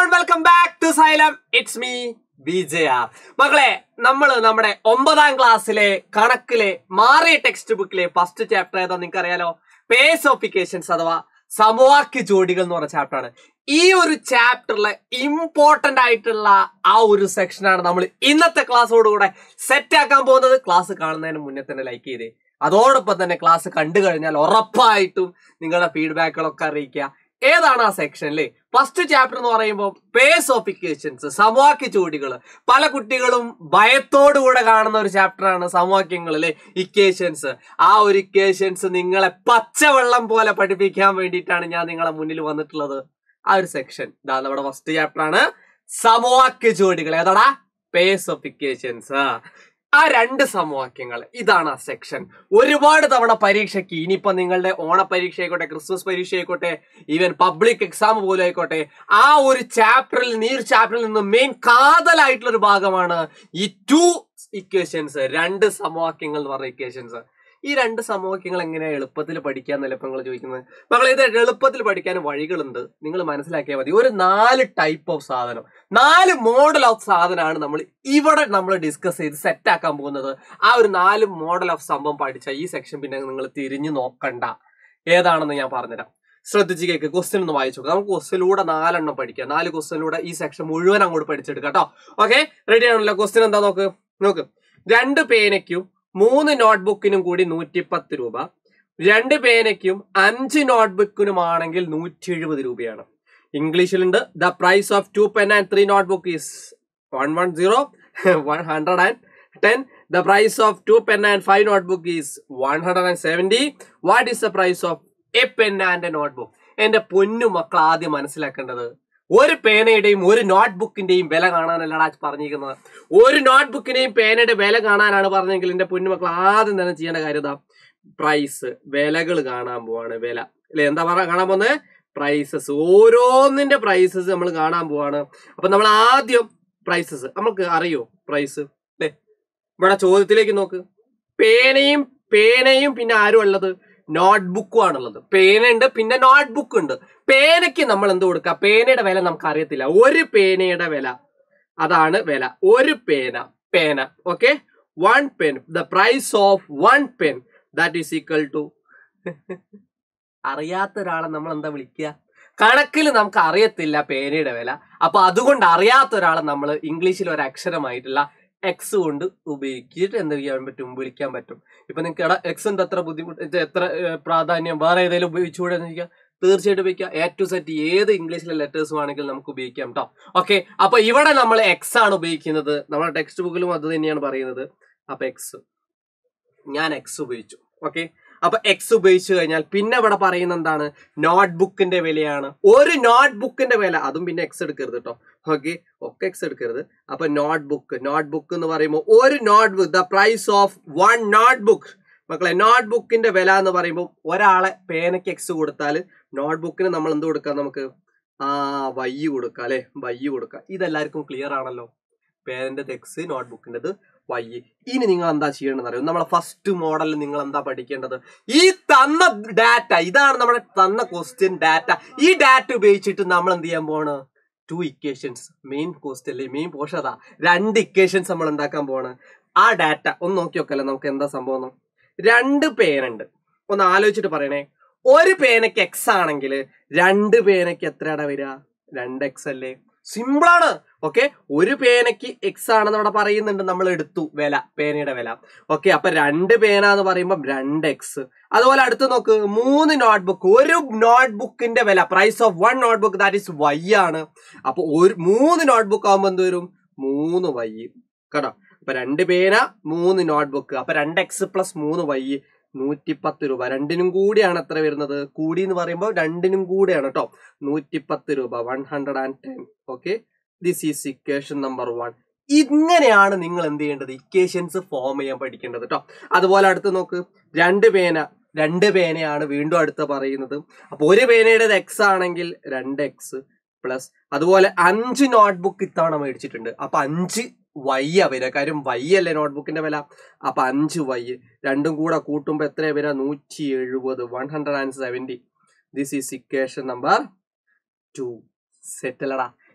And welcome back to Xylem it's me B J R മക്കളെ നമ്മൾ നമ്മുടെ ഒമ്പതാം ക്ലാസ്സിലെ കണക്കിലെ മാറിയ ടെക്സ്റ്റ് ബുക്കിലെ ഫസ്റ്റ് ചാപ്റ്റർ ഏതാ നിങ്ങൾക്ക് അറിയാലോ പേസോഫിക്കേഷൻസ് അഥവാ സമവാക്യ ജോഡികൾ എന്ന് പറഞ്ഞ ചാപ്റ്റർ ആണ് ഈ ഒരു ചാപ്റ്ററിലെ ഇമ്പോർട്ടന്റ് ആയിട്ടുള്ള ആ ഒരു സെക്ഷനാണ് നമ്മൾ ഇന്നത്തെ ക്ലാസ്സോടുകൂടെ സെറ്റ് ആക്കാൻ പോകുന്നത് ക്ലാസ് കാണുന്നതിന് മുന്നേ തന്നെ ലൈക്ക് ചെയ്തേ അതോടൊപ്പം തന്നെ ക്ലാസ് കണ്ടു കഴിഞ്ഞാൽ ഉറപ്പായിട്ടും നിങ്ങളുടെ ഫീഡ്ബാക്കുകളൊക്കെ അറിയിക്കുക ഏതാണ് ആ സെക്ഷൻ അല്ലേ ഫസ്റ്റ് ചാപ്റ്റർ എന്ന് പറയുമ്പോൾ പേസോഫിക്കേഷൻസ് സമവാക്യ ചൂടികൾ പല കുട്ടികളും ഭയത്തോടുകൂടെ കാണുന്ന ഒരു ചാപ്റ്ററാണ് സമവാക്യങ്ങൾ അല്ലെ ഇക്വേഷൻസ് ആ ഒരു ഇക്വേഷൻസ് നിങ്ങളെ പച്ചവെള്ളം പോലെ പഠിപ്പിക്കാൻ വേണ്ടിയിട്ടാണ് ഞാൻ നിങ്ങളെ മുന്നിൽ വന്നിട്ടുള്ളത് ആ ഒരു സെക്ഷൻ ഇതാ നമ്മുടെ ഫസ്റ്റ് ചാപ്റ്റർ ആണ് സമവാക്യ ജോഡികൾ ഏതാടാ പേസോഫിക്കേഷൻസ് ആ രണ്ട് സമവാക്യങ്ങൾ ഇതാണ് ആ സെക്ഷൻ ഒരുപാട് തവണ പരീക്ഷയ്ക്ക് ഇനിയിപ്പോ നിങ്ങളുടെ ഓണ പരീക്ഷ ആയിക്കോട്ടെ ക്രിസ്മസ് പരീക്ഷ ആയിക്കോട്ടെ ഈവൻ പബ്ലിക് എക്സാം പോലും ആയിക്കോട്ടെ ആ ഒരു ചാപ്റ്ററിൽ നീ ഒരു ചാപ്റ്ററിൽ നിന്ന് മെയിൻ കാതലായിട്ടുള്ള ഒരു ഭാഗമാണ് ഈ ടു ഇക്വേഷൻസ് രണ്ട് സമവാക്യങ്ങൾ എന്ന് പറഞ്ഞ ഇക്വേഷൻസ് ഈ രണ്ട് സമവാക്യങ്ങൾ എങ്ങനെ എളുപ്പത്തിൽ പഠിക്കാന്നല്ല ഇപ്പൊ നിങ്ങൾ ചോദിക്കുന്നത് മക്കളെ ഇത് എളുപ്പത്തിൽ പഠിക്കാൻ വഴികളുണ്ട് നിങ്ങൾ മനസ്സിലാക്കിയാൽ മതി ഒരു നാല് ടൈപ്പ് ഓഫ് സാധനം നാല് മോഡൽ ഓഫ് സാധനമാണ് നമ്മൾ ഇവിടെ നമ്മൾ ഡിസ്കസ് ചെയ്ത് സെറ്റ് ആക്കാൻ പോകുന്നത് ആ ഒരു നാല് മോഡൽ ഓഫ് സംഭവം പഠിച്ച ഈ സെക്ഷൻ പിന്നെ നിങ്ങൾ തിരിഞ്ഞു നോക്കണ്ട ഏതാണെന്ന് ഞാൻ പറഞ്ഞുതരാം ശ്രദ്ധിച്ച് കേക്ക് ക്വസ്റ്റ്യൻ ഒന്ന് വായിച്ചു നോക്കാം നമുക്ക് ക്വസ്റ്റ്യനിലൂടെ നാലെണ്ണം പഠിക്കാം നാല് ക്വസ്റ്റ്യനിലൂടെ ഈ സെക്ഷൻ മുഴുവൻ അങ്ങോട്ട് പഠിച്ചെടുക്കാം കേട്ടോ ഓക്കെ റെഡി ആണല്ലോ ക്വസ്റ്റ്യൻ എന്താ നോക്ക് നോക്ക് രണ്ട് പേനയ്ക്കും മൂന്ന് നോട്ട്ബുക്കിനും കൂടി നൂറ്റിപ്പത്ത് രൂപ രണ്ട് പേനയ്ക്കും അഞ്ച് നോട്ട്ബുക്കിനുമാണെങ്കിൽ നൂറ്റി എഴുപത് രൂപയാണ് ഇംഗ്ലീഷിലുണ്ട് the price of two pen and three notebook is one one zero one hundred and ten the price of two pen and five notebook is one hundred and seventy what is the price of a pen and a notebook എന്റെ പൊന്നു മക്കൾ ആദ്യം മനസ്സിലാക്കേണ്ടത് ഒരു പേനയുടെയും ഒരു നോട്ട്ബുക്കിന്റെയും വില കാണാനല്ലടാ പറഞ്ഞിരിക്കുന്നത് ഒരു നോട്ട്ബുക്കിന്റെയും പേനയുടെ വില കാണാനാണ് പറഞ്ഞെങ്കിൽ എന്റെ പൊന്നുമക്കൾ ആദ്യം തന്നെ ചെയ്യേണ്ട കാര്യം ഇതാ പ്രൈസ് വിലകൾ കാണാൻ പോവാണ് വില അല്ലെ എന്താ പറയാ കാണാൻ പോകുന്നത് പ്രൈസസ് ഓരോന്നിന്റെ പ്രൈസസ് നമ്മൾ കാണാൻ പോവാണ് അപ്പൊ നമ്മൾ ആദ്യം പ്രൈസസ് നമുക്ക് അറിയോ പ്രൈസ് അല്ലേ ഇവിടെ ചോദ്യത്തിലേക്ക് നോക്ക് പേനയും പേനയും പിന്നെ ആരും ഉള്ളത് നോട്ട്ബുക്കും ആണുള്ളത് പേനയുണ്ട് പിന്നെ നോട്ട്ബുക്ക് ഉണ്ട് പേനയ്ക്ക് നമ്മൾ എന്ത് കൊടുക്കുക പേനയുടെ വില നമുക്ക് അറിയത്തില്ല ഒരു പേനയുടെ വില അതാണ് വില ഒരു പേന പേന okay one pen the price of one pen that is equal to അറിയാത്ത ഒരാളെ നമ്മൾ എന്താ വിളിക്കുക കണക്കിൽ നമുക്ക് അറിയത്തില്ല പേനയുടെ വില അപ്പൊ അതുകൊണ്ട് അറിയാത്ത ഒരാളെ നമ്മൾ ഇംഗ്ലീഷിൽ ഒരു അക്ഷരമായിട്ടുള്ള എക്സ് കൊണ്ട് ഉപയോഗിച്ചിട്ട് എന്ത് ചെയ്യാൻ പറ്റും വിളിക്കാൻ പറ്റും ഇപ്പൊ നിങ്ങൾക്ക് എടാ എക്സ് ഉണ്ട് എത്ര ബുദ്ധിമുട്ട് ഇത് എത്ര ഏഹ്, പ്രാധാന്യം വേറെ ഏതെങ്കിലും ഉപയോഗിച്ചുകൂടെ എന്ന് ചോദിക്കാം തീർച്ചയായിട്ടും ഉപയോഗിക്കാം എ ടു സെറ്റ് ഏത് ഇംഗ്ലീഷിലെ ലെറ്റേഴ്സ് വേണമെങ്കിലും നമുക്ക് ഉപയോഗിക്കാം കേട്ടോ ഓക്കെ അപ്പൊ ഇവിടെ നമ്മൾ എക്സ് ആണ് ഉപയോഗിക്കുന്നത് നമ്മുടെ ടെക്സ്റ്റ് ബുക്കിലും അത് തന്നെയാണ് പറയുന്നത് അപ്പൊ എക്സ് ഞാൻ എക്സ് ഉപയോഗിച്ചു ഓക്കെ അപ്പൊ എക്സ് ഉപയോഗിച്ചു കഴിഞ്ഞാൽ പിന്നെ ഇവിടെ പറയുന്ന എന്താണ് നോട്ട്ബുക്കിന്റെ വിലയാണ് ഒരു നോട്ട്ബുക്കിന്റെ വില അതും പിന്നെ എക്സ് എടുക്കരുത് കേട്ടോ ഓക്കെ ഒക്കെ എക്സ് എടുക്കരുത് അപ്പൊ നോട്ട്ബുക്ക് നോട്ട്ബുക്ക് എന്ന് പറയുമ്പോൾ ഒരു notebook the price of one notebook മക്കളെ നോട്ട്ബുക്കിന്റെ വില എന്ന് പറയുമ്പോൾ ഒരാളെ പേനയ്ക്ക് എക്സ് കൊടുത്താൽ നോട്ട്ബുക്കിന് നമ്മൾ എന്ത് കൊടുക്കാം നമുക്ക് ആ വൈ കൊടുക്കാം അല്ലെ വൈ കൊടുക്കാം ഇതെല്ലാവർക്കും ക്ലിയർ ആണല്ലോ പേനന്റെ എക്സ് നോട്ട്ബുക്കിൻ്റെത് വൈ ഇനി നിങ്ങൾ എന്താ ചെയ്യേണ്ടത് അറിയോ നമ്മളെ ഫസ്റ്റ് മോഡലിൽ നിങ്ങൾ എന്താ പഠിക്കേണ്ടത് ഈ തന്ന ഡാറ്റ ഇതാണ് നമ്മുടെ തന്ന ക്വസ്റ്റ്യൻ ഡാറ്റ ഈ ഡാറ്റ ഉപയോഗിച്ചിട്ട് നമ്മൾ എന്ത് ചെയ്യാൻ പോവാണ് ടു ഇക്വേഷൻസ് മെയിൻ കോസ്റ്റ് അല്ലേ മെയിൻ പോഷൻ അതാ രണ്ട് ഇക്വേഷൻസ് നമ്മൾ ഉണ്ടാക്കാൻ പോവാണ് ആ ഡാറ്റ ഒന്ന് നോക്കി നോക്കല്ലേ നമുക്ക് എന്താ സംഭവം എന്ന്. രണ്ട് പേനുണ്ട് ഒന്ന് ആലോചിച്ചിട്ട് പറയണേ ഒരു പേനയ്ക്ക് എക്സ് ആണെങ്കിൽ രണ്ട് പേനയ്ക്ക് എത്രയാടാ വരിക രണ്ട് എക്സ് അല്ലേ സിമ്പിൾ ആണ് ഓക്കെ ഒരു പേനയ്ക്ക് എക്സ് ആണെന്ന് അവിടെ പറയുന്നുണ്ട് നമ്മൾ എടുത്തു വില പേനയുടെ വില ഓക്കെ അപ്പൊ രണ്ട് പേന എന്ന് പറയുമ്പോൾ രണ്ട് എക്സ് അതുപോലെ അടുത്ത് നോക്ക് മൂന്ന് നോട്ട്ബുക്ക് ഒരു നോട്ട്ബുക്കിന്റെ വില price of one notebook that is Y ആണ് അപ്പൊ ഒരു മൂന്ന് നോട്ട്ബുക്ക് ആകുമ്പോൾ എന്ത് വരും മൂന്ന് വൈ കേട്ടോ അപ്പൊ രണ്ട് പേന മൂന്ന് നോട്ട്ബുക്ക് അപ്പൊ രണ്ട് എക്സ് പ്ലസ് മൂന്ന് വൈ നൂറ്റിപ്പത്ത് രൂപ രണ്ടിനും കൂടിയാണ് എത്ര വരുന്നത് കൂടി എന്ന് പറയുമ്പോൾ രണ്ടിനും കൂടിയാണ് കേട്ടോ നൂറ്റിപ്പത്ത് രൂപ one hundred and ten okay this is equation number one ഇങ്ങനെയാണ് നിങ്ങൾ എന്ത് ചെയ്യേണ്ടത് ഇക്വേഷൻസ് ഫോം ചെയ്യാൻ പഠിക്കേണ്ടത് കേട്ടോ അതുപോലെ അടുത്ത് നോക്ക് രണ്ട് പേന രണ്ട് പേനയാണ് വീണ്ടും അടുത്ത് പറയുന്നത് അപ്പൊ ഒരു പേനയുടെ എക്സ് ആണെങ്കിൽ രണ്ട് എക്സ് പ്ലസ് അതുപോലെ അഞ്ച് നോട്ട്ബുക്ക് ഇത്തവണ മേടിച്ചിട്ടുണ്ട് അപ്പൊ അഞ്ച് വൈ ആ വരിക കാര്യം വൈ അല്ലേ നോട്ട്ബുക്കിന്റെ വില അപ്പൊ അഞ്ച് വൈ രണ്ടും കൂടെ കൂട്ടുമ്പോ എത്രയാ വരിക നൂറ്റി എഴുപത് one hundred and seventy this is equation number two സെറ്റലടാ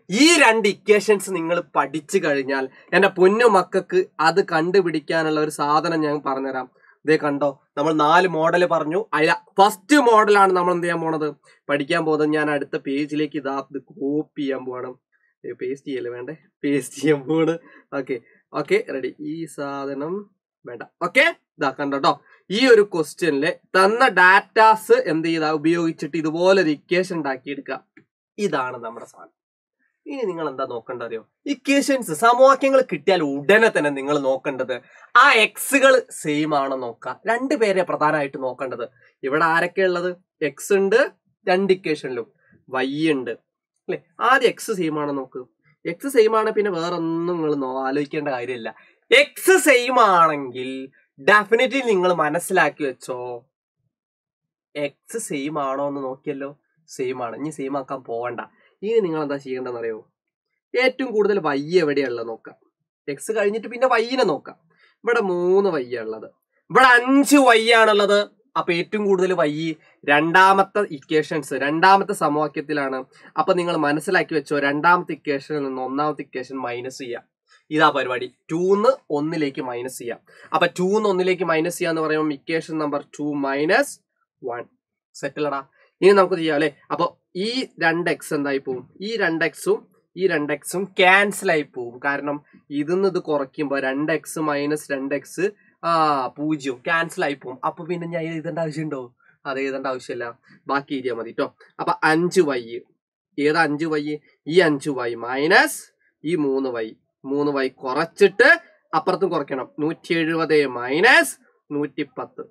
ഈ രണ്ട് ഇക്വേഷൻസ് നിങ്ങൾ പഠിച്ചു കഴിഞ്ഞാൽ എൻ്റെ പൊന്നു മക്കൾക്ക് അത് കണ്ടുപിടിക്കാനുള്ള ഒരു സാധനം ഞാൻ പറഞ്ഞുതരാം ഇതേ കണ്ടോ നമ്മൾ നാല് മോഡൽ പറഞ്ഞു അതിൽ ഫസ്റ്റ് മോഡലാണ് നമ്മൾ എന്ത് ചെയ്യാൻ പോണത് പഠിക്കാൻ പോകുന്നത് ഞാൻ അടുത്ത പേജിലേക്ക് ഇതാ ഇത് കോപ്പി ചെയ്യാൻ പോവാണ് പേസ്റ്റ് ചെയ്യല്ലേ വേണ്ടേ പേസ്റ്റ് ചെയ്യാൻ പോവാണ് ഓക്കെ ഓക്കെ റെഡി ഈ സാധനം വേണ്ട ഓക്കെ ഇതാ കണ്ടോ ഈ ഒരു ക്വസ്റ്റ്യനില് തന്ന ഡാറ്റാസ് എന്ത് ചെയ്താ ഉപയോഗിച്ചിട്ട് ഇതുപോലെ ഒരു ഇക്വേഷൻ ഉണ്ടാക്കിയെടുക്കുക ഇതാണ് നമ്മുടെ സാധനം ഇനി നിങ്ങൾ എന്താ നോക്കേണ്ടത് അറിയോ ഇക്വേഷൻസ് സമവാക്യങ്ങൾ കിട്ടിയാൽ ഉടനെ തന്നെ നിങ്ങൾ നോക്കേണ്ടത് ആ എക്സുകൾ സെയിം ആണോ നോക്കുക രണ്ട് പേരെ പ്രധാനമായിട്ട് നോക്കേണ്ടത് ഇവിടെ ആരൊക്കെ ഉള്ളത് എക്സ് ഉണ്ട് രണ്ട് ഇക്വേഷനിലും വൈ ഉണ്ട് അല്ലെ ആദ്യം എക്സ് സെയിം ആണോ നോക്ക് എക്സ് സെയിം ആണ് പിന്നെ വേറെ ഒന്നും നിങ്ങൾ ആലോചിക്കേണ്ട കാര്യമില്ല എക്സ് സെയിം ആണെങ്കിൽ ഡെഫിനറ്റ്ലി നിങ്ങൾ മനസ്സിലാക്കി വെച്ചോ എക്സ് സെയിം ആണോ എന്ന് നോക്കിയല്ലോ സെയിം ആണ് ഇനി സെയിം ആക്കാൻ പോവണ്ട ഇനി നിങ്ങൾ എന്താ ചെയ്യേണ്ടതെന്ന് അറിയോ ഏറ്റവും കൂടുതൽ വൈ എവിടെയുള്ളത് നോക്കാം എക്സ് കഴിഞ്ഞിട്ട് പിന്നെ വൈനെ നോക്കാം ഇവിടെ മൂന്ന് വൈ ഉള്ളത് ഇവിടെ അഞ്ച് വൈ ആണുള്ളത് അപ്പൊ ഏറ്റവും കൂടുതൽ വൈ രണ്ടാമത്തെ ഇക്വേഷൻസ് രണ്ടാമത്തെ സമവാക്യത്തിലാണ് അപ്പൊ നിങ്ങൾ മനസ്സിലാക്കി വെച്ചോ രണ്ടാമത്തെ ഇക്വേഷനിൽ നിന്ന് ഒന്നാമത്തെ ഇക്വേഷൻ മൈനസ് ചെയ്യാം ഇതാ പരിപാടി ടൂന്ന് ഒന്നിലേക്ക് മൈനസ് ചെയ്യാം അപ്പൊ ടൂന്ന് ഒന്നിലേക്ക് മൈനസ് ചെയ്യാന്ന് പറയുമ്പോൾ equation number two minus one സെറ്റിലടാ ഇനി നമുക്ക് ചെയ്യാം അല്ലെ അപ്പൊ ഈ രണ്ട് എക്സ് എന്തായി പോവും ഈ രണ്ട് എക്സും ഈ രണ്ട് എക്സും ക്യാൻസൽ ആയി പോവും കാരണം ഇതിന്ന് ഇത് കുറയ്ക്കുമ്പോ രണ്ട് എക്സ് മൈനസ് രണ്ട് എക്സ് ആ പൂജ്യം ക്യാൻസൽ ആയി പോവും അപ്പൊ പിന്നെ ഞാൻ ഇത് എഴുതേണ്ട ആവശ്യമുണ്ടോ അത് എഴുതേണ്ട ആവശ്യമില്ല ബാക്കി എഴുതിയാൽ മതി കേട്ടോ അപ്പൊ അഞ്ച് വൈ ഏതാ അഞ്ച് വൈ ഈ അഞ്ച് വൈ മൈനസ് ഈ മൂന്ന് വൈ മൂന്ന് വൈ കുറച്ചിട്ട് അപ്പുറത്തും കുറയ്ക്കണം നൂറ്റി എഴുപത് മൈനസ് നൂറ്റി പത്ത്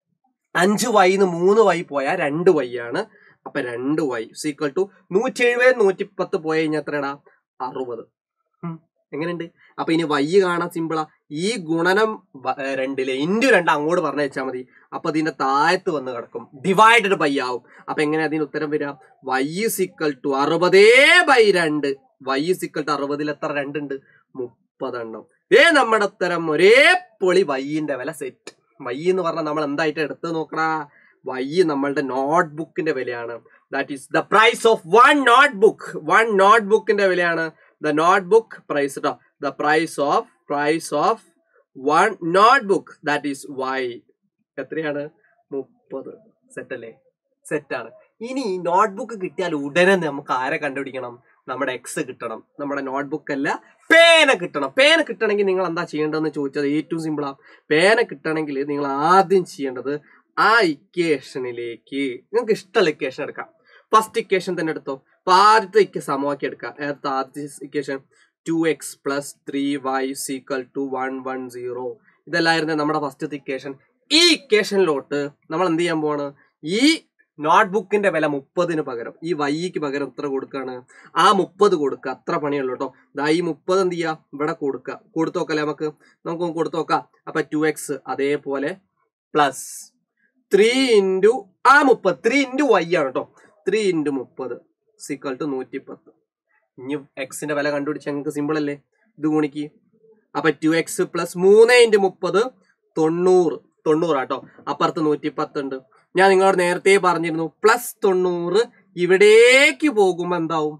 അഞ്ച് വൈന്ന് മൂന്ന് വൈ പോയാൽ രണ്ട് വൈ ആണ് അപ്പൊ രണ്ട് വൈ സീക്വൽ ടു നൂറ്റി എഴുപത് നൂറ്റി പത്ത് പോയി കഴിഞ്ഞാൽ എത്രടാ അറുപത് ഉം. എങ്ങനെയുണ്ട് അപ്പൊ ഇനി വൈ കാണാൻ സിമ്പിളാ ഈ ഗുണനം വ- ഏ, രണ്ടിലെ ഇൻറ്റു രണ്ട് അങ്ങോട്ട് പറഞ്ഞു വെച്ചാൽ മതി അപ്പൊ ഇതിന്റെ താഴത്ത് വന്ന് കിടക്കും ഡിവൈഡഡ് ബൈ ആവും അപ്പൊ എങ്ങനെ അതിന് ഉത്തരം വരിക വൈ സിക്കൽ ടു അറുപതേ ബൈ രണ്ട് വൈ സിക്കൽ ടു അറുപതിൽ എത്ര രണ്ടുണ്ട് മുപ്പതെണ്ണം ഏ നമ്മുടെ ഉത്തരം ഒരേ പൊളി വൈയിന്റെ വില സെറ്റ് വൈ എന്ന് പറഞ്ഞാൽ നമ്മൾ എന്തായിട്ട് എടുത്ത് നോക്കടാ വൈ നമ്മളുടെ നോട്ട് ബുക്കിന്റെ വിലയാണ് that is the price of one notebook one നോട്ട് ബുക്കിന്റെ വിലയാണ് ദ നോട്ട് ബുക്ക് പ്രൈസ് കേട്ടോ the price of price of one notebook that is y എത്രയാണ് മുപ്പത് സെറ്റ് അല്ലേ സെറ്റാണ് ഇനി നോട്ട്ബുക്ക് കിട്ടിയാൽ ഉടനെ നമുക്ക് ആരെ കണ്ടുപിടിക്കണം നമ്മുടെ എക്സ് കിട്ടണം നമ്മുടെ നോട്ട്ബുക്ക് അല്ല പേന കിട്ടണം പേന കിട്ടണമെങ്കിൽ നിങ്ങൾ എന്താ ചെയ്യേണ്ടതെന്ന് ചോദിച്ചത് ഏറ്റവും സിമ്പിളാ പേന കിട്ടണമെങ്കിൽ നിങ്ങൾ ആദ്യം ചെയ്യേണ്ടത് ആ ഇക്വേഷനിലേക്ക് നിങ്ങൾക്ക് ഇഷ്ടമുള്ള ഇക്വേഷൻ എടുക്കാം ഫസ്റ്റ് ഇക്വേഷൻ തന്നെ എടുത്തോ അപ്പൊ ആദ്യത്തെ ഇക്ക സമവാക്യം എടുക്കാം ഏതാ ആദ്യത്തെ equation two x plus three y equal to one one zero ഇതല്ലായിരുന്നു നമ്മുടെ ഫസ്റ്റത്തെ ഇക്വേഷൻ ഈ ഇക്വേഷനിലോട്ട് നമ്മൾ എന്ത് ചെയ്യാൻ പോവാണ് ഈ നോട്ട്ബുക്കിന്റെ വില മുപ്പതിന് പകരം ഈ വൈക്ക് പകരം എത്ര കൊടുക്കാണ് ആ മുപ്പത് കൊടുക്കുക അത്ര പണിയുള്ളൂ കേട്ടോ ദാ ഈ മുപ്പത് എന്ത് ചെയ്യാ ഇവിടെ കൊടുക്കുക കൊടുത്തു നോക്കല്ലേ നമുക്ക് നമുക്ക് കൊടുത്തു നോക്കാം അപ്പൊ ടു എക്സ് അതേപോലെ പ്ലസ് ത്രീ ഇൻറ്റു ആ മുപ്പത് ത്രീ ഇൻറ്റു വൈ ആണ് കേട്ടോ ത്രീ ഇൻറ്റു മുപ്പത് സിക്വൽ ടു നൂറ്റി പത്ത് ഇനി എക്സിന്റെ വില കണ്ടുപിടിച്ച് ഞങ്ങൾക്ക് സിമ്പിൾ അല്ലേ ഇത് ഗുണിക്ക് അപ്പൊ ടു എക്സ് പ്ലസ് മൂന്ന് ഇൻറ്റു മുപ്പത് തൊണ്ണൂറ് തൊണ്ണൂറാട്ടോ അപ്പുറത്ത് നൂറ്റി പത്തുണ്ട് ഞാൻ നിങ്ങളോട് നേരത്തെ പറഞ്ഞിരുന്നു പ്ലസ് തൊണ്ണൂറ് ഇവിടേക്ക് പോകുമ്പോ എന്താവും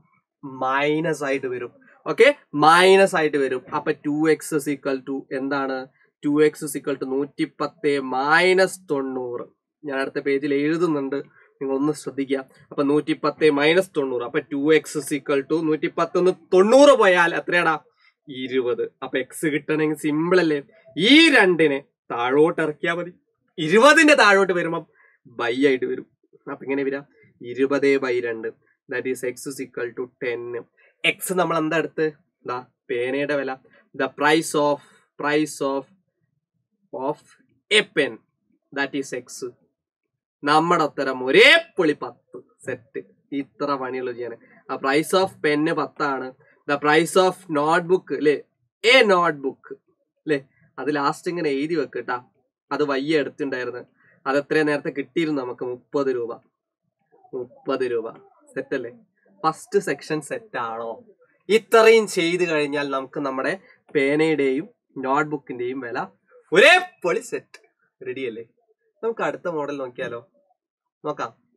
മൈനസ് ആയിട്ട് വരും ഓക്കെ മൈനസ് ആയിട്ട് വരും അപ്പൊ ടു എക്സ് സിക്വൽ ടു എന്താണ് ടു എക്സ് സിക്വൽ ടു നൂറ്റി പത്ത് മൈനസ് തൊണ്ണൂറ് ഞാൻ അടുത്ത പേജിൽ എഴുതുന്നുണ്ട് നിങ്ങൾ ഒന്ന് ശ്രദ്ധിക്കുക അപ്പൊ നൂറ്റി പത്ത് മൈനസ് തൊണ്ണൂറ് അപ്പൊ ടു എക്സ് സിക്വൽ ടു നൂറ്റി പത്തൊന്ന് തൊണ്ണൂറ് പോയാൽ എത്രയാടാ ഇരുപത് അപ്പൊ എക്സ് കിട്ടണമെങ്കിൽ സിമ്പിൾ അല്ലേ ഈ രണ്ടിനെ താഴോട്ട് ഇറക്കിയാൽ മതി ഇരുപതിന്റെ താഴോട്ട് വരുമ്പം ബൈ ആയിട്ട് വരും അപ്പൊ ഇങ്ങനെ വരാം ഇരുപത് ബൈ രണ്ട് that is x equal to ten x നമ്മൾ എന്താ എടുത്ത് ദാ പേനയുടെ വില the price of price of of a pen that is x നമ്മുടെ ഉത്തരം ഒരേ പൊളി പത്ത് സെറ്റ് ഇത്ര പണിയുള്ളൂ ചെയ്യാൻ ആ പ്രൈസ് ഓഫ് പെന്ന് പത്താണ് ദ പ്രൈസ് ഓഫ് നോട്ട്ബുക്ക് അല്ലേ എ നോട്ട്ബുക്ക് അല്ലേ അത് ലാസ്റ്റ് ഇങ്ങനെ എഴുതി വെക്കട്ടാ അത് വയ്യ എടുത്തിണ്ടായിരുന്നു അത് എത്രയും നേരത്തെ കിട്ടിയിരുന്നു നമുക്ക് മുപ്പത് രൂപ മുപ്പത് രൂപ സെറ്റ് അല്ലേ ഫസ്റ്റ് സെക്ഷൻ സെറ്റ് ആണോ ഇത്രയും ചെയ്തു കഴിഞ്ഞാൽ നമുക്ക് നമ്മുടെ പേനയുടെയും നോട്ട്ബുക്കിന്റെയും വില ഒരേ പൊളി സെറ്റ് റെഡി അല്ലേ നമുക്ക് അടുത്ത മോഡൽ നോക്കിയാലോ നോക്കാം വാ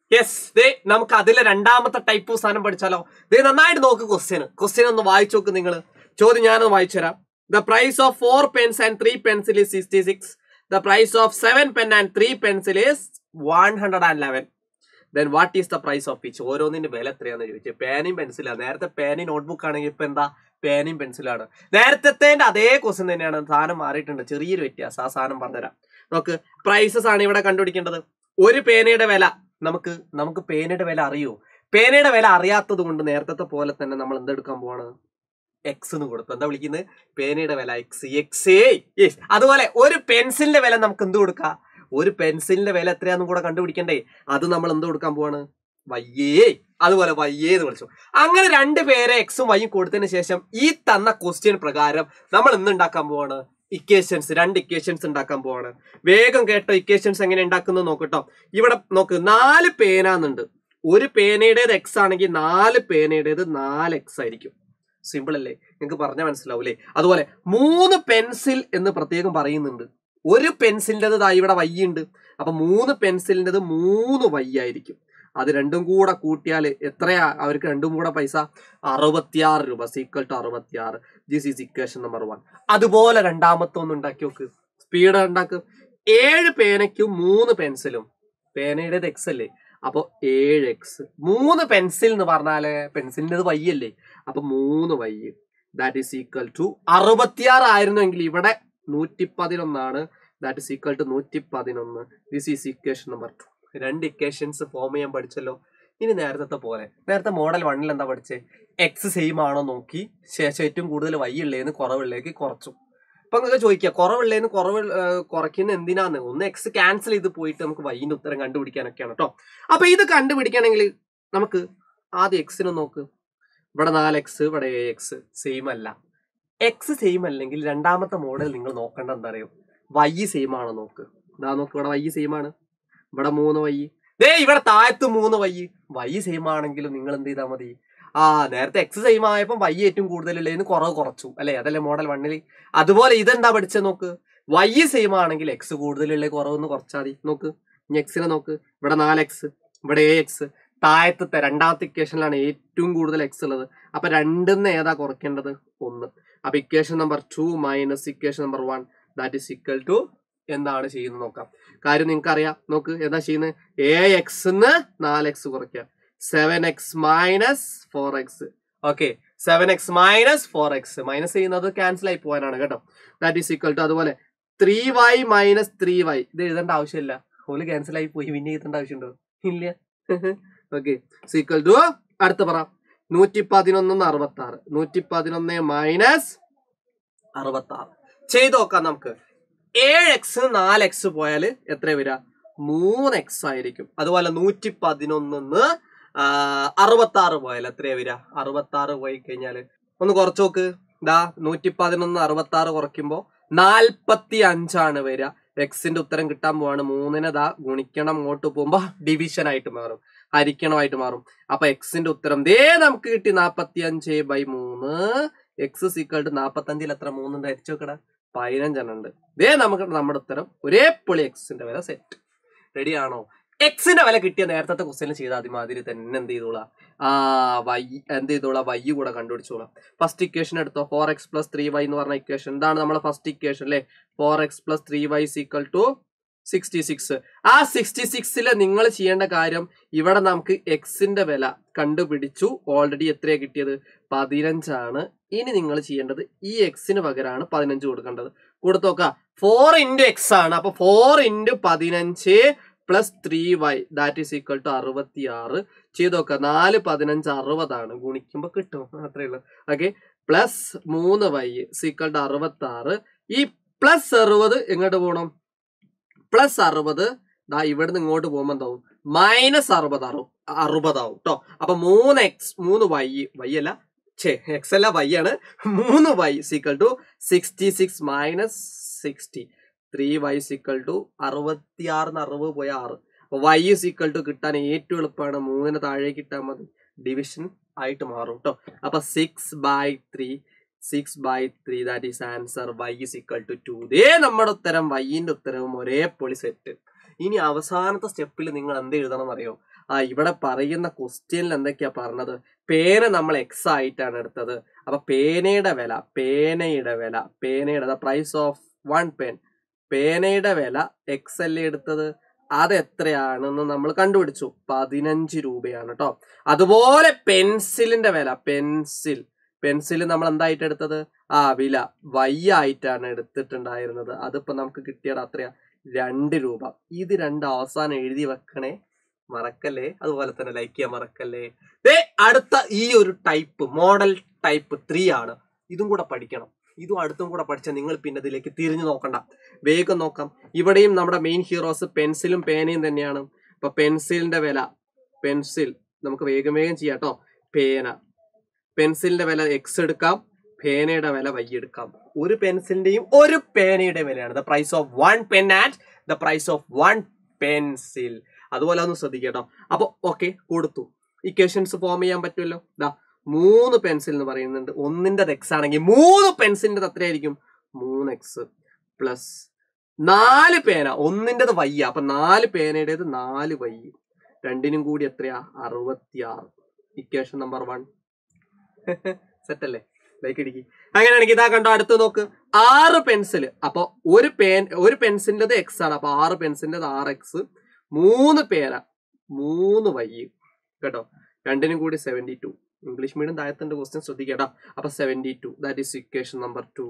യെസ് ദേ നമുക്ക് അതിലെ രണ്ടാമത്തെ ടൈപ്പ് സാധനം പഠിച്ചാലോ ദേ നന്നായിട്ട് നോക്ക് ക്വസ്റ്റ്യൻ ക്വസ്റ്റ്യൻ ഒന്ന് വായിച്ചു നോക്ക് നിങ്ങൾ ചോദ്യം ഞാനൊന്ന് വായിച്ചു തരാം the price of four pens and three pencil is sixty six the price of seven pen and three pencil is one hundred and eleven then what is the price of each ഓരോന്നിന്റെ വില എത്രയാന്ന് ചോദിച്ചു പേനയും പെൻസിലാണ് നേരത്തെ പേനയും notebook ആണെങ്കിൽ ഇപ്പൊ എന്താ പേനയും പെൻസിലാണ് നേരത്തെ അതേ ക്വസ്റ്റ്യൻ തന്നെയാണ് സാധനം മാറിയിട്ടുണ്ട് ചെറിയൊരു വ്യത്യാസം ആ സാധനം പറഞ്ഞുതരാം നോക്ക് പ്രൈസസ് ആണ് ഇവിടെ കണ്ടുപിടിക്കേണ്ടത് ഒരു പേനയുടെ വില നമുക്ക് നമുക്ക് പേനയുടെ വില അറിയോ പേനയുടെ വില അറിയാത്തത് കൊണ്ട് നേരത്തെ പോലെ തന്നെ നമ്മൾ എന്തെടുക്കാൻ പോവാണ് എക്സ് എന്ന് കൊടുത്തു എന്താ വിളിക്കുന്നത് പേനയുടെ വില എക്സ് എക്സ് യെസ് അതുപോലെ ഒരു പെൻസിലിന്റെ വില നമുക്ക് എന്ത് കൊടുക്കാം ഒരു പെൻസിലിന്റെ വില എത്രയാന്നും കൂടെ കണ്ടുപിടിക്കണ്ടേ അത് നമ്മൾ എന്ത് കൊടുക്കാൻ പോവാണ് വയ്യേ അതുപോലെ വയ്യേ എന്ന് വിളിച്ചു അങ്ങനെ രണ്ട് പേരെ എക്സും വൈയും കൊടുത്തതിന് ശേഷം ഈ തന്ന ക്വസ്റ്റ്യൻ പ്രകാരം നമ്മൾ എന്ത് ഉണ്ടാക്കാൻ പോവാണ് ഇക്വേഷൻസ് രണ്ട് ഇക്വേഷൻസ് ഉണ്ടാക്കാൻ പോവാണ് വേഗം കേട്ടോ ഇക്വേഷൻസ് എങ്ങനെ ഉണ്ടാക്കുന്നത് നോക്കട്ടോ ഇവിടെ നോക്ക് നാല് പേനാന്നുണ്ട് ഒരു പേനയുടേത് എക്സ് ആണെങ്കിൽ നാല് പേനയുടേത് നാല് എക്സ് ആയിരിക്കും സിമ്പിൾ അല്ലേ നിങ്ങൾക്ക് പറഞ്ഞാൽ മനസ്സിലാവൂലേ അതുപോലെ മൂന്ന് പെൻസിൽ എന്ന് പ്രത്യേകം പറയുന്നുണ്ട് ഒരു പെൻസിലിൻ്റെത് ദാ ഇവിടെ വൈ ഉണ്ട് അപ്പൊ മൂന്ന് പെൻസിലിൻ്റെത് മൂന്ന് വൈ ആയിരിക്കും അത് രണ്ടും കൂടെ കൂട്ടിയാൽ എത്രയാ അവർക്ക് രണ്ടും കൂടെ പൈസ അറുപത്തിയാറ് രൂപ സീക്വൽ ടു അറുപത്തിയാറ് this is equation number one അതുപോലെ രണ്ടാമത്തെ ഒന്ന് ഉണ്ടാക്കി നോക്ക് സ്പീഡ് ഉണ്ടാക്ക് ഏഴ് പേനയ്ക്കും മൂന്ന് പെൻസിലും പേനയുടേത് എക്സ് അല്ലേ അപ്പൊ ഏഴ് എക്സ് മൂന്ന് പെൻസിൽ എന്ന് പറഞ്ഞാല് പെൻസിലിൻ്റെത് വൈ അല്ലേ അപ്പൊ മൂന്ന് y that is equal to അറുപത്തിയാറ് ആയിരുന്നെങ്കിൽ ഇവിടെ നൂറ്റി പതിനൊന്നാണ് ദാറ്റ് ഈസ് ഈക്വൽ ടു നൂറ്റി പതിനൊന്ന് this is equation number two രണ്ട് ഇക്വേഷൻസ് ഫോം ചെയ്യാൻ പഠിച്ചല്ലോ ഇനി നേരത്തെ പോലെ നേരത്തെ മോഡൽ വണ്ണിൽ എന്താ പഠിച്ചേ എക്സ് സെയിം ആണോ നോക്കി ശേഷം ഏറ്റവും കൂടുതൽ വൈ ഉള്ളേന്ന് കുറവുള്ളേക്ക് കുറച്ചു അപ്പൊ നിങ്ങൾക്ക് ചോദിക്കുക കുറവുള്ളേന്ന് കുറവ് ഏർ കുറയ്ക്കുന്ന എന്തിനാന്ന് ഒന്ന് എക്സ് ക്യാൻസൽ ചെയ്ത് പോയിട്ട് നമുക്ക് വൈൻ്റെ ഉത്തരം കണ്ടുപിടിക്കാനൊക്കെയാണ് കേട്ടോ അപ്പൊ ഇത് കണ്ടുപിടിക്കണമെങ്കിൽ നമുക്ക് ആദ്യം എക്സിന് നോക്ക് ഇവിടെ നാല് എക്സ് ഇവിടെ എ എക്സ് സെയിം അല്ല എക്സ് സെയിം അല്ലെങ്കിൽ രണ്ടാമത്തെ മോഡൽ നിങ്ങൾ നോക്കേണ്ട എന്താ അറിയോ വൈ സെയിം ആണോ നോക്ക് ഇതാ നോക്ക് ഇവിടെ വൈ സെയിം ആണ് ഇവിടെ മൂന്ന് വൈ ദേ ഇവിടെ താഴത്ത് മൂന്ന് വൈ വൈ സെയിം ആണെങ്കിലും നിങ്ങൾ എന്ത് ചെയ്താൽ മതി ആ നേരത്തെ എക്സ് സെയിം ആയപ്പോൾ വൈ ഏറ്റവും കൂടുതലുള്ളതിന് കുറവ് കുറച്ചു അല്ലെ അതല്ലേ മോഡൽ വണ്ണിൽ അതുപോലെ ഇതെന്താ പഠിച്ചത് നോക്ക് വൈ സെയിം ആണെങ്കിൽ എക്സ് കൂടുതലുള്ള കുറവെന്ന് കുറച്ചാൽ മതി നോക്ക് ഇനി എക്സിനെ നോക്ക് ഇവിടെ നാല് എക്സ് ഇവിടെ എ എക്സ് താഴത്തെ രണ്ടാമത്തെ ഇക്വേഷനിലാണ് ഏറ്റവും കൂടുതൽ എക്സ് ഉള്ളത് അപ്പൊ രണ്ടിന്ന് ഏതാ കുറയ്ക്കേണ്ടത് ഒന്ന് അപ്പൊ equation number two minus equation number one that is equal to എന്താണ് ചെയ്യുന്നത് നോക്കാം കാര്യം നിങ്ങൾക്ക് അറിയാം നോക്ക് എന്താ ചെയ്യുന്നത് എ എക്സ് നാല് എക്സ് കുറയ്ക്കുക seven x minus four x okay seven x minus four x minus ചെയ്യുന്നത് ക്യാൻസൽ ആയി പോകാനാണ് കേട്ടോ ദാറ്റ് ഈസ് ഈക്വൽ ടു അതുപോലെ three y minus three y ഇത് എഴുതേണ്ട ആവശ്യമില്ല ഓല് ക്യാൻസൽ ആയി പോയി പിന്നെ എഴുതേണ്ട ആവശ്യമുണ്ടോ ഇല്ല ഓക്കെ സീക്വൽ ടു അടുത്ത പറ നൂറ്റി പതിനൊന്ന് അറുപത്തി ആറ് നൂറ്റി പതിനൊന്ന് മൈനസ് അറുപത്തി ആറ് ചെയ്ത് നോക്കാം നമുക്ക് ഏഴ് എക്സ് നാല് എക്സ് പോയാൽ എത്ര വരിക മൂന്ന് എക്സ് ആയിരിക്കും അതുപോലെ നൂറ്റി പതിനൊന്നിന്ന് അറുപത്തി ആറ് പോയാൽ എത്രയാ വരിക അറുപത്തി ആറ് പോയി കഴിഞ്ഞാല് ഒന്ന് കുറച്ച് നോക്ക് ഇതാ നൂറ്റി പതിനൊന്ന് അറുപത്തി ആറ് കുറയ്ക്കുമ്പോ നാൽപ്പത്തി അഞ്ചാണ് വരിക എക്സിന്റെ ഉത്തരം കിട്ടാൻ പോവാണ് മൂന്നിന് ദാ ഗുണിക്കണം അങ്ങോട്ട് പോകുമ്പോ ഡിവിഷൻ ആയിട്ട് മാറും ഹരിക്കണമായിട്ട് മാറും അപ്പൊ എക്സിന്റെ ഉത്തരം ദേ നമുക്ക് കിട്ടി നാപ്പത്തി അഞ്ച് ബൈ മൂന്ന് എക്സ് സീക്വൽ ടു നാപ്പത്തി അഞ്ചിൽ എത്ര മൂന്നുണ്ട് അരിച്ചു നോക്കട പതിനഞ്ചെണ്ണം ഉണ്ട് ദേ നമുക്ക് നമ്മുടെ ഉത്തരം ഒരേ പൊളി എക്സിന്റെ വില സെറ്റ് റെഡി ആണോ എക്സിന്റെ വില കിട്ടിയ നേരത്തെ ക്വസ്റ്റ്യൻ ചെയ്താൽ അതിമാതിരി തന്നെ എന്ത് ചെയ്തോളാം ആ വൈ എന്ത് ചെയ്തോളാം വൈ കൂടെ കണ്ടുപിടിച്ചോളാം ഫസ്റ്റ് ഇക്വേഷൻ എടുത്തോ four x plus three y എന്ന് പറഞ്ഞ ഇക്വേഷൻ ഇതാണ് നമ്മുടെ ഫസ്റ്റ് ഇക്വേഷൻ അല്ലേ four x plus three y equal to sixty six ആ സിക്സ്റ്റി സിക്സില് നിങ്ങൾ ചെയ്യേണ്ട കാര്യം ഇവിടെ നമുക്ക് എക്സിന്റെ വില കണ്ടുപിടിച്ചു ഓൾറെഡി എത്രയാണ് കിട്ടിയത് പതിനഞ്ചാണ് ഇനി നിങ്ങൾ ചെയ്യേണ്ടത് ഈ എക്സിന് പകരമാണ് പതിനഞ്ച് കൊടുക്കേണ്ടത് കൊടുത്തോക്ക ഫോർ ഇൻറ്റു എക്സ് ആണ് അപ്പൊ ഫോർ ഇൻറ്റു പതിനഞ്ച് plus three y that is equal to അറുപത്തി ആറ് ചെയ്ത് നോക്കുക നാല് പതിനഞ്ച് അറുപതാണ് ഗുണിക്കുമ്പോൾ കിട്ടും അത്രേ ഉള്ളൂ ഓക്കെ പ്ലസ് മൂന്ന് വൈ സീക്വൽ ടു അറുപത്തി ആറ് ഈ പ്ലസ് അറുപത് എങ്ങോട്ട് പോകണം പ്ലസ് അറുപത് ദാ ഇവിടുന്ന് ഇങ്ങോട്ട് പോകുമ്പോൾ എന്താവും മൈനസ് അറുപത് അറു അറുപതാവും കേട്ടോ അപ്പൊ മൂന്ന് എക്സ് മൂന്ന് വൈ വൈ അല്ല ഛേ എക്സ് അല്ല വൈ ആണ് മൂന്ന് y equal to sixty six minus sixty three y equal to അറുപത്തി ആറിന് അറുപത് പോയ ആറ് വൈ സീക്വൽ ടു കിട്ടാൻ ഏറ്റവും എളുപ്പമാണ് മൂന്നിന് താഴേക്ക് കിട്ടാൻ മതി ഡിവിഷൻ ആയിട്ട് മാറും കേട്ടോ അപ്പൊ six by three six by three that is answer y is equal to two ഇതേ നമ്മുടെ ഉത്തരം വൈൻ്റെ ഉത്തരവും ഒരേ പൊളി സെറ്റ് ഇനി അവസാനത്തെ സ്റ്റെപ്പിൽ നിങ്ങൾ എന്ത് എഴുതണം എന്നറിയോ ആ ഇവിടെ പറയുന്ന ക്വസ്റ്റ്യനിൽ എന്തൊക്കെയാ പറഞ്ഞത് പേന നമ്മൾ എക്സ് ആയിട്ടാണ് എടുത്തത് അപ്പൊ പേനയുടെ വില പേനയുടെ വില പേനയുടെ പ്രൈസ് ഓഫ് വൺ പെൻ പേനയുടെ വില എക്സ് അല്ലേ എടുത്തത് അത് എത്രയാണെന്ന് നമ്മൾ കണ്ടുപിടിച്ചു പതിനഞ്ച് രൂപയാണ് കേട്ടോ അതുപോലെ പെൻസിലിന്റെ വില പെൻസിൽ പെൻസിൽ നമ്മൾ എന്തായിട്ട് എടുത്തത് ആ വില വൈ ആയിട്ടാണ് എടുത്തിട്ടുണ്ടായിരുന്നത് അതിപ്പോ നമുക്ക് കിട്ടിയത് അത്രയാ രണ്ട് രൂപ ഇത് രണ്ട് അവസാനം എഴുതി വെക്കണേ മറക്കല്ലേ അതുപോലെ തന്നെ ലൈക്ക് ചെയ്യാൻ മറക്കല്ലേ ദേ അടുത്ത ഈ ഒരു ടൈപ്പ് മോഡൽ ടൈപ്പ് ത്രീ ആണ് ഇതും കൂടെ പഠിക്കണം ഇതും അടുത്തും കൂടെ പഠിച്ചാൽ നിങ്ങൾ പിന്നെ ഇതിലേക്ക് തിരിഞ്ഞു നോക്കണ്ട വേഗം നോക്കാം ഇവിടെയും നമ്മുടെ മെയിൻ ഹീറോസ് പെൻസിലും പേനയും തന്നെയാണ് ഇപ്പൊ പെൻസിലിന്റെ വില പെൻസിൽ നമുക്ക് വേഗം വേഗം ചെയ്യാം കേട്ടോ പേന പെൻസിലിന്റെ വില എക്സ് എടുക്കാം പേനയുടെ വില വൈ എടുക്കാം ഒരു പെൻസിലിന്റെയും ഒരു പേനയുടെ വിലയാണ് the price of one pen and the price of one pencil അതുപോലെ ഒന്ന് ശ്രദ്ധിക്കുക കേട്ടോ അപ്പൊ ഓക്കെ കൊടുത്തു ഇക്വേഷൻസ് ഫോം ചെയ്യാൻ പറ്റുമല്ലോ ദാ മൂന്ന് പെൻസിൽ എന്ന് പറയുന്നുണ്ട് ഒന്നിന്റെ എക്സ് ആണെങ്കിൽ മൂന്ന് പെൻസിലിന്റെ എത്രയായിരിക്കും മൂന്ന് എക്സ് പ്ലസ് നാല് പേന ഒന്നിൻ്റെത് വയ്യ അപ്പൊ നാല് പേനയുടേത് നാല് വൈ രണ്ടിനും കൂടി എത്രയാ അറുപത്തിയാറ് ഇക്വേഷൻ നമ്പർ വൺ സെറ്റ് അല്ലേ ലൈക്ക് ഇടിക്കി അങ്ങനെയാണെങ്കിൽ ഇതാ കണ്ടോ അടുത്ത് നോക്ക് ആറ് പെൻസിൽ അപ്പൊ ഒരു പേൻ ഒരു പെൻസിലിൻ്റെത് എക്സ് ആണ് അപ്പൊ ആറ് പെൻസിലിൻ്റെത് ആറ് എക്സ് മൂന്ന് പേന മൂന്ന് വൈ കേട്ടോ രണ്ടിനും കൂടി സെവൻറ്റി ടു ഇംഗ്ലീഷ് മീഡിയം താഴത്തിന്റെ ക്വസ്റ്റ്യൻ ശ്രദ്ധിക്കട്ടോ അപ്പൊ seventy two that is equation number two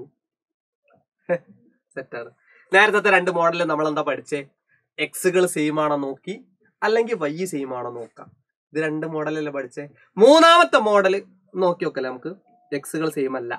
സെറ്റാണ് നേരത്തെ രണ്ട് മോഡലിൽ നമ്മൾ എന്താ പഠിച്ചേ എക്സുകൾ സെയിം ആണോ നോക്കി അല്ലെങ്കിൽ വൈ സെയിം ആണോ നോക്കാം ഇത് രണ്ട് മോഡലല്ലേ പഠിച്ചേ മൂന്നാമത്തെ മോഡൽ നോക്കി നോക്കല്ലേ നമുക്ക് എക്സുകൾ സെയിം അല്ല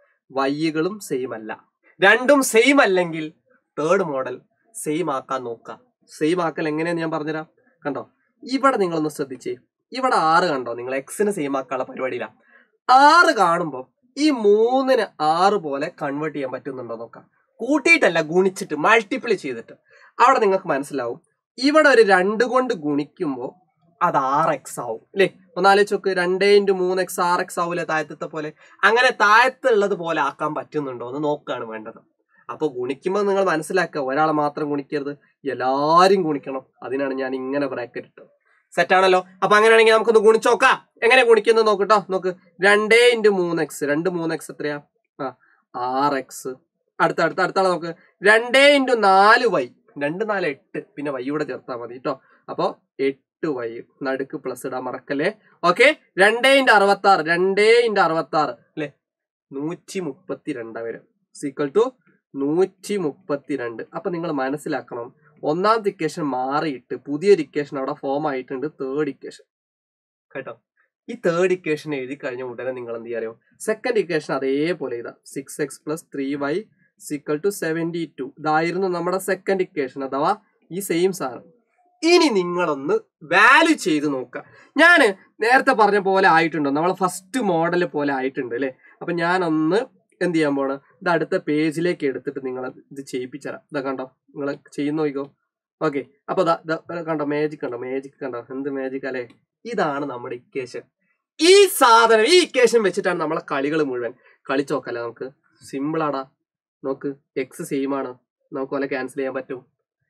വൈകളും സെയിം അല്ല രണ്ടും സെയിം അല്ലെങ്കിൽ തേർഡ് മോഡൽ സെയിം ആക്കാൻ നോക്കാം സെയിം ആക്കൽ എങ്ങനെയാന്ന് ഞാൻ പറഞ്ഞുതരാം കണ്ടോ ഇവിടെ നിങ്ങളൊന്ന് ശ്രദ്ധിച്ചേ ഇവിടെ ആറ് കണ്ടോ നിങ്ങൾ എക്സിന് സെയിം ആക്കാനുള്ള പരിപാടിയില്ല ആറ് കാണുമ്പോൾ ഈ മൂന്നിന് ആറ് പോലെ കൺവേർട്ട് ചെയ്യാൻ പറ്റുന്നുണ്ടോ നോക്കാം കൂട്ടിയിട്ടല്ല ഗുണിച്ചിട്ട് മൾട്ടിപ്ലൈ ചെയ്തിട്ട് അവിടെ നിങ്ങൾക്ക് മനസ്സിലാവും ഇവിടെ ഒരു രണ്ട് കൊണ്ട് ഗുണിക്കുമ്പോൾ അത് ആറ് എക്സ് ആവും അല്ലേ ഒന്നാലോചിച്ച് നോക്ക് രണ്ടേ ഇൻറ്റു മൂന്ന് എക്സ് ആറ് എക്സ് ആവൂലേ താഴത്തെ പോലെ അങ്ങനെ താഴത്തുള്ളത് പോലെ ആക്കാൻ പറ്റുന്നുണ്ടോ എന്ന് നോക്കുകയാണ് വേണ്ടത് അപ്പോൾ ഗുണിക്കുമ്പോൾ നിങ്ങൾ മനസ്സിലാക്കുക ഒരാളെ മാത്രം ഗുണിക്കരുത് എല്ലാരും ഗുണിക്കണം അതിനാണ് ഞാൻ ഇങ്ങനെ ബ്രാക്കറ്റ് ഇട്ടത് സെറ്റ് ആണല്ലോ അപ്പൊ അങ്ങനെയാണെങ്കിൽ നമുക്കൊന്ന് ഗുണിച്ച് നോക്കാം എങ്ങനെ ഗുണിക്കുന്നത് നോക്കട്ടോ നോക്ക് രണ്ടേ ഇൻറ്റു മൂന്ന് എക്സ് രണ്ട് മൂന്ന് എക്സ് എത്രയാ ആ ആറ് എക്സ് അടുത്ത അടുത്ത അടുത്താളെ നോക്ക് രണ്ടേ ഇൻറ്റു നാല് വൈ രണ്ട് നാല് എട്ട് പിന്നെ വൈ കൂടെ ചേർത്താൽ മതി കേട്ടോ അപ്പോൾ എട്ട് വൈ നടുക്ക് പ്ലസ് ഇടാൻ മറക്കല്ലേ ഓക്കെ രണ്ടേ ഇൻറ്റു അറുപത്തി ആറ് രണ്ടേ ഇൻറ്റു അറുപത്തി ആറ് അല്ലേ നൂറ്റി മുപ്പത്തി രണ്ടാ വരും സീക്വൽ ടു നൂറ്റി മുപ്പത്തി രണ്ട് അപ്പൊ നിങ്ങൾ മനസ്സിലാക്കണം ഒന്നാമത്തെ ഇക്വേഷൻ മാറിയിട്ട് പുതിയൊരു ഇക്വേഷൻ അവിടെ ഫോം ആയിട്ടുണ്ട് തേർഡ് ഇക്വേഷൻ കേട്ടോ ഈ തേർഡ് ഇക്വേഷൻ എഴുതി കഴിഞ്ഞ ഉടനെ നിങ്ങൾ എന്ത് ചെയ്യാറിയോ സെക്കൻഡ് ഇക്വേഷൻ അതേപോലെ ഇതാ six x plus three y equal to seventy two ഇതായിരുന്നു നമ്മുടെ സെക്കൻഡ് ഇക്വേഷൻ അഥവാ ഈ സെയിം സാധനം ഇനി നിങ്ങളൊന്ന് വാല്യൂ ചെയ്ത് നോക്കുക ഞാൻ നേരത്തെ പറഞ്ഞ പോലെ ആയിട്ടുണ്ടോ നമ്മൾ ഫസ്റ്റ് മോഡൽ പോലെ ആയിട്ടുണ്ട് അല്ലേ അപ്പൊ ഞാനൊന്ന് എന്ത് ചെയ്യാൻ പോണ് ഇത് അടുത്ത പേജിലേക്ക് എടുത്തിട്ട് നിങ്ങൾ ഇത് ചെയ്യിപ്പിച്ചരാം ഇതാ കണ്ടോ നിങ്ങൾ ചെയ്യുന്ന നോക്കിക്കോ ഓക്കെ അപ്പൊ ദാ ദാ കണ്ടോ മാജിക് കണ്ടോ മാജിക് കണ്ടോ എന്ത് മാജിക് അല്ലേ ഇതാണ് നമ്മുടെ ഇക്വേഷൻ ഈ സാധനം ഈ ഇക്വേഷൻ വെച്ചിട്ടാണ് നമ്മളെ കളികൾ മുഴുവൻ കളിച്ചു നോക്കല്ലേ നമുക്ക് സിമ്പിൾ ആടാ നോക്ക് എക്സ് സെയിം ആണ് നമുക്ക് പോലെ ക്യാൻസൽ ചെയ്യാൻ പറ്റും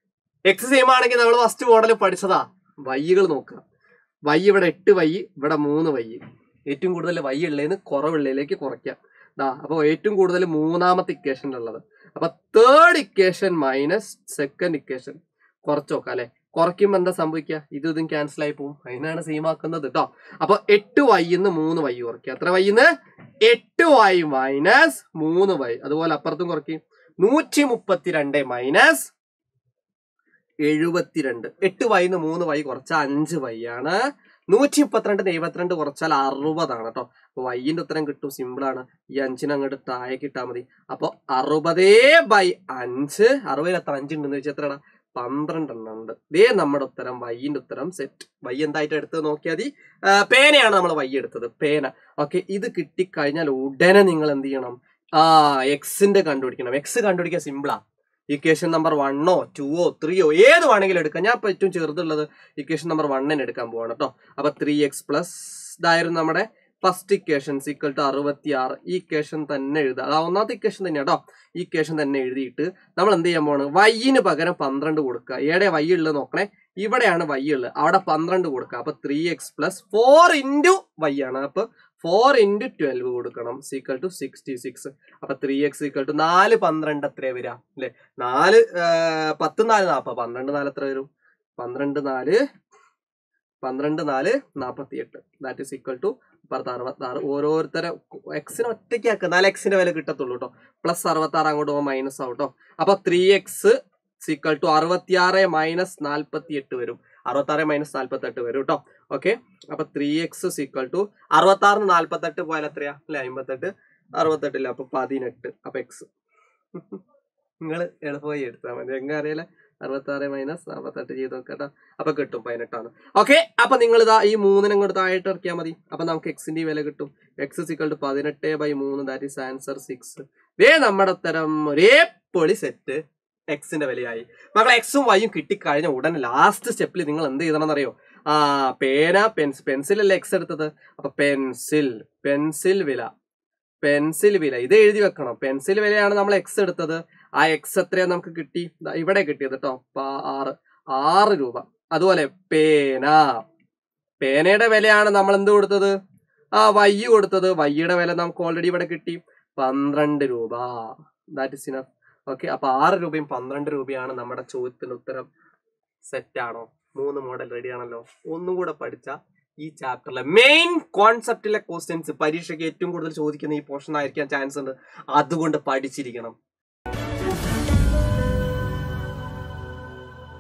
എക്സ് സെയിം ആണെങ്കിൽ നമ്മൾ ഫസ്റ്റ് മോഡൽ പഠിച്ചതാ വൈകൾ നോക്കുക വൈ ഇവിടെ എട്ട് വൈ ഇവിടെ മൂന്ന് വൈ ഏറ്റവും കൂടുതൽ വൈ ഉള്ളതിന് കുറവുള്ളതിലേക്ക് കുറയ്ക്കാം ദാ അപ്പോൾ ഏറ്റവും കൂടുതൽ മൂന്നാമത്തെ ഇക്വേഷൻ ഉള്ളത് അപ്പൊ third equation minus second equation കുറച്ച് നോക്കാം അല്ലെ കുറയ്ക്കുമ്പോൾ എന്താ സംഭവിക്കുക ഇത് ഇതും ക്യാൻസൽ ആയി പോകും അതിനാണ് സെയിം ആക്കുന്നത് കേട്ടോ അപ്പൊ എട്ട് വൈന്ന് മൂന്ന് വൈ കുറയ്ക്കുക എത്ര വൈന്ന് എട്ട് വൈ മൈനസ് മൂന്ന് വൈ അതുപോലെ അപ്പുറത്തും കുറയ്ക്കും നൂറ്റി മുപ്പത്തിരണ്ട് മൈനസ് എഴുപത്തിരണ്ട് എട്ട് വൈന്ന് മൂന്ന് വൈ കുറച്ചാൽ അഞ്ച് വൈ ആണ് നൂറ്റി മുപ്പത്തിരണ്ട് എഴുപത്തിരണ്ട് കുറച്ചാൽ അറുപതാണ് കേട്ടോ അപ്പൊ വൈൻ്റെ ഉത്തരം കിട്ടും സിമ്പിൾ ആണ് ഈ അഞ്ചിന് അങ്ങോട്ട് താഴേക്ക് ഇട്ടാൽ മതി അപ്പൊ അറുപതേ ബൈ അഞ്ച് അറുപതിൽ എത്ര അഞ്ച് ഉണ്ടെന്ന് വെച്ചാൽ എത്രയാണ് പന്ത്രണ്ടെണ്ണം ഉണ്ട് ഇതേ നമ്മുടെ ഉത്തരം വൈൻ്റെ ഉത്തരം സെറ്റ് വൈ എന്തായിട്ട് എടുത്തത് നോക്കിയാൽ മതി ആ, പേനയാണ് നമ്മൾ വൈ എടുത്തത് പേന ഓക്കെ ഇത് കിട്ടിക്കഴിഞ്ഞാൽ ഉടനെ നിങ്ങൾ എന്ത് ചെയ്യണം ആ എക്സിന്റെ കണ്ടുപിടിക്കണം എക്സ് കണ്ടുപിടിക്കാൻ സിമ്പിളാ ഇക്വേഷൻ നമ്പർ വണ്ണോ ടുവോ ത്രീയോ ഏത് വേണമെങ്കിലും എടുക്കാം ഞാൻ ഇപ്പൊ ഏറ്റവും ചെറുതുള്ളത് ഇക്വേഷൻ നമ്പർ വണ്ണിന് എടുക്കാൻ പോവാണ് കേട്ടോ അപ്പൊ ത്രീ എക്സ് പ്ലസ് ഇതായിരുന്നു നമ്മുടെ ഫസ്റ്റ് ഇക്വേഷൻ ഈക്വൽ ടു അറുപത്തി ആറ് ഈ ഇക്വേഷൻ തന്നെ എഴുതുക അതാ ഒന്നാമത്തെ ഇക്വേഷൻ തന്നെ കേട്ടോ ഈ ഇക്വേഷൻ തന്നെ എഴുതിയിട്ട് നമ്മൾ എന്ത് ചെയ്യാൻ പോവാണ് വൈയിന് പകരം പന്ത്രണ്ട് കൊടുക്കുക ഏടെ വൈ ഉള്ളത് നോക്കണേ ഇവിടെയാണ് വൈ ഉള്ളത് അവിടെ പന്ത്രണ്ട് കൊടുക്കുക അപ്പൊ three x plus four into y ആണ് അപ്പൊ ഫോർ ഇൻറ്റു ട്വൽവ് കൊടുക്കണം സീക്വൽ ടു സിക്സ്റ്റി സിക്സ് അപ്പൊ ത്രീ എക്സ് ഈക്വൽ ടു നാല് പന്ത്രണ്ട് എത്രയാ വരിക അല്ലെ നാല് ആ, പത്ത് നാല് നാൽപ്പത് പന്ത്രണ്ട് നാല് എത്ര വരും പന്ത്രണ്ട് നാല് പന്ത്രണ്ട് നാല് നാൽപ്പത്തി എട്ട് ദാറ്റ് ഇസ് ഈക്വൽ ടു പത്ത് അറുപത്തി ആറ് ഓരോരുത്തരെ എക്സിന് ഒറ്റയ്ക്കാക്കുക നാല് എക്സിന്റെ വില കിട്ടത്തുള്ളൂ കേട്ടോ പ്ലസ് അറുപത്തി ആറ് അങ്ങോട്ട് പോകുമ്പോൾ മൈനസ് ആവും കേട്ടോ അപ്പൊ ത്രീ എക്സ് സീക്വൽ ടു അറുപത്തിയാറ് മൈനസ് നാൽപ്പത്തി എട്ട് വരും അറുപത്തി ആറ് മൈനസ് നാൽപ്പത്തി എട്ട് വരും കേട്ടോ ഓക്കെ അപ്പൊ ത്രീ എക്സ് സീക്വൽ ടു അറുപത്തി ആറിന് നാൽപ്പത്തി എട്ട് പോയാൽ എത്രയാ അല്ലെ അമ്പത്തെട്ട് അറുപത്തെട്ടില്ല അപ്പൊ പതിനെട്ട് അപ്പൊ എക്സ് നിങ്ങൾ എളുപ്പമായി എടുത്താൽ മതി എങ്ങനെ അറിയാലേ അറുപത്തി ആറ് മൈനസ് നാൽപ്പത്തെട്ട് ചെയ്ത് നോക്കട്ടോ അപ്പൊ കിട്ടും പതിനെട്ടാണ് ഓക്കെ അപ്പൊ നിങ്ങൾ ഇതാ ഈ മൂന്നിനും ഇങ്ങോട്ട് താഴോട്ട് ഇറക്കിയാൽ മതി അപ്പൊ നമുക്ക് എക്സിന്റെ വില കിട്ടും എക്സ് സിക്കൾ ടു പതിനെട്ട് ബൈ മൂന്ന് ദാറ്റ് ഇസ് ആൻസർ സിക്സ് ദേ നമ്മുടെ ഉത്തരം ഒരേ പൊളി സെറ്റ് എക്സിന്റെ വിലയായി മക്കളെ എക്സും വൈയും കിട്ടിക്കഴിഞ്ഞ ഉടനെ ലാസ്റ്റ് സ്റ്റെപ്പിൽ നിങ്ങൾ എന്ത് ചെയ്യണം അറിയോ ആ പേന പെൻസ് പെൻസിൽ അല്ലേ എക്സ് എടുത്തത് അപ്പൊ പെൻസിൽ പെൻസിൽ വില പെൻസിൽ വില ഇത് എഴുതി വെക്കണം പെൻസിൽ വിലയാണ് നമ്മൾ എക്സ് എടുത്തത് ആ എക്സ് എത്രയാ നമുക്ക് കിട്ടി ദാ ഇവിടെ കിട്ടിയത് കേട്ടോ പ- ആറ് ആറ് രൂപ അതുപോലെ പേന പേനയുടെ വിലയാണ് നമ്മൾ എന്ത് കൊടുത്തത് ആ വൈ കൊടുത്തത് വൈയുടെ വില നമുക്ക് ഓൾറെഡി ഇവിടെ കിട്ടി പന്ത്രണ്ട് രൂപ ദാറ്റ് ഇസ് ഇനഫ് ഓക്കെ അപ്പൊ ആറ് രൂപയും പന്ത്രണ്ട് രൂപയാണ് നമ്മുടെ ചോദ്യത്തിന് ഉത്തരം സെറ്റ് ആണോ മൂന്ന് മോഡൽ റെഡി ആണല്ലോ ഒന്നും കൂടെ പഠിച്ച ഈ ചാപ്റ്ററിലെ മെയിൻ കോൺസെപ്റ്റിലെ ക്വസ്റ്റ്യൻസ് പരീക്ഷയ്ക്ക് ഏറ്റവും കൂടുതൽ ചോദിക്കുന്ന ഈ പോർഷൻ ആയിരിക്കാൻ ചാൻസ് ഉണ്ട് അതുകൊണ്ട് പഠിച്ചിരിക്കണം